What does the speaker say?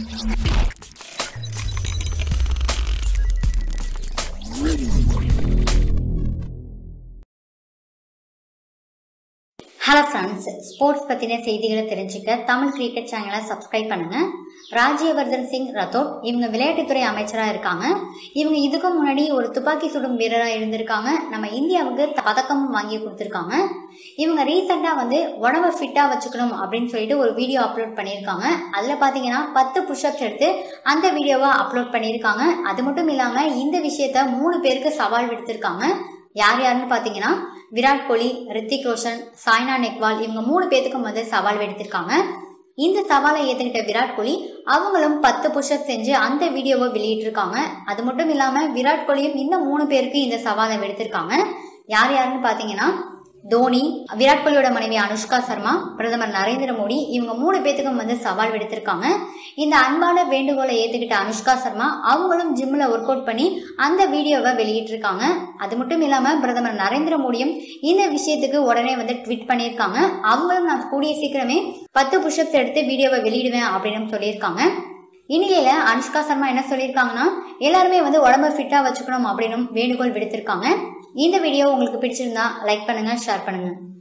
hello friends sports பற்றின செய்திகளை தெரிஞ்சுக்க தமிழ் கிரிக்கெட் சேனலை சப்ஸ்கிரைப் பண்ணுங்க ராஜ்யவர்தன் சிங் ரத்தோட் இவங்க விளையாட்டுத்துறை அமைச்சராக இருக்காங்க இவங்க இதுக்கு முன்னாடி ஒரு துப்பாக்கி சுடும் வீரராக இருந்திருக்காங்க நம்ம இந்தியாவுக்கு பதக்கமும் வாங்கி கொடுத்துருக்காங்க இவங்க ரீசெண்டாக வந்து உடம்ப ஃபிட்டாக வச்சுக்கணும் அப்படின்னு சொல்லிட்டு ஒரு வீடியோ அப்லோட் பண்ணியிருக்காங்க அதில் பார்த்தீங்கன்னா பத்து புஷ்அப்ஸ் எடுத்து அந்த வீடியோவை அப்லோட் பண்ணியிருக்காங்க அது மட்டும் இல்லாமல் இந்த விஷயத்த மூணு பேருக்கு சவால் விடுத்திருக்காங்க யார் யாருன்னு பார்த்தீங்கன்னா விராட் கோலி ரித்திக் ரோஷன் சாய்னா நெக்வால் இவங்க மூணு பேத்துக்கும் வந்து சவால் எடுத்திருக்காங்க இந்த சவாலை ஏத்துக்கிட்ட விராட் கோலி அவங்களும் பத்து புஷ்அப் செஞ்சு அந்த வீடியோவை வெளியிட்டிருக்காங்க அது மட்டும் இல்லாம விராட் கோலியும் இன்னும் மூணு பேருக்கு இந்த சவாலை எடுத்திருக்காங்க யார் யாருன்னு பாத்தீங்கன்னா தோனி விராட் கோலியோட மனைவி அனுஷ்கா சர்மா பிரதமர் நரேந்திர மோடி இவங்க மூணு பேத்துக்கும் வந்து சவால் விடுத்திருக்காங்க இந்த அன்பான வேண்டுகோளை ஏத்துக்கிட்ட அனுஷ்கா சர்மா அவங்களும் ஜிம்ல ஒர்க் அவுட் பண்ணி அந்த வீடியோவை வெளியிட்டிருக்காங்க அது மட்டும் இல்லாம பிரதமர் நரேந்திர மோடியும் இந்த விஷயத்துக்கு உடனே வந்து ட்வீட் பண்ணியிருக்காங்க அவங்களும் நான் கூடிய சீக்கிரமே பத்து புஷ்அப்ஸ் எடுத்து வீடியோவை வெளியிடுவேன் அப்படின்னு சொல்லியிருக்காங்க இந்நிலையில அனுஷ்கா சர்மா என்ன சொல்லியிருக்காங்கன்னா எல்லாருமே வந்து உடம்ப ஃபிட்டா வச்சுக்கணும் அப்படின்னு வேண்டுகோள் விடுத்திருக்காங்க இந்த வீடியோ உங்களுக்கு பிடிச்சிருந்தா லைக் பண்ணுங்க ஷேர் பண்ணுங்க